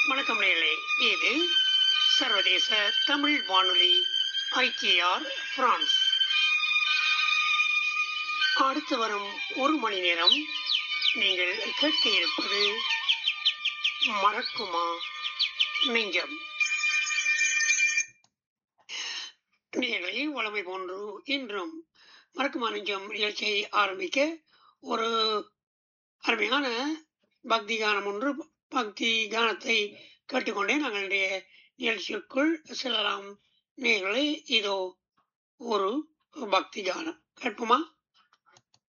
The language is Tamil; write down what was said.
வணக்கம் நேயர்களே இது சர்வதேச தமிழ் வானொலி ஐடிஆர் பிரான்ஸ் அடுத்து வரும் ஒரு மணி நேரம் நீங்கள் கேட்க இருப்பது மறக்குமா நெஞ்சம் நேர்களை வளமை போன்று இன்றும் மறக்குமா நெஞ்சம் நிகழ்ச்சியை ஆரம்பிக்க ஒரு அருமையான பக்தி கானம் ஒன்று பக்தி கானத்தை கேட்டுக்கொண்டே நாங்கள் இன்றைய நிகழ்ச்சிக்குள் செல்லலாம் நேர்களை இதோ ஒரு பக்தி கானம் கேட்போமா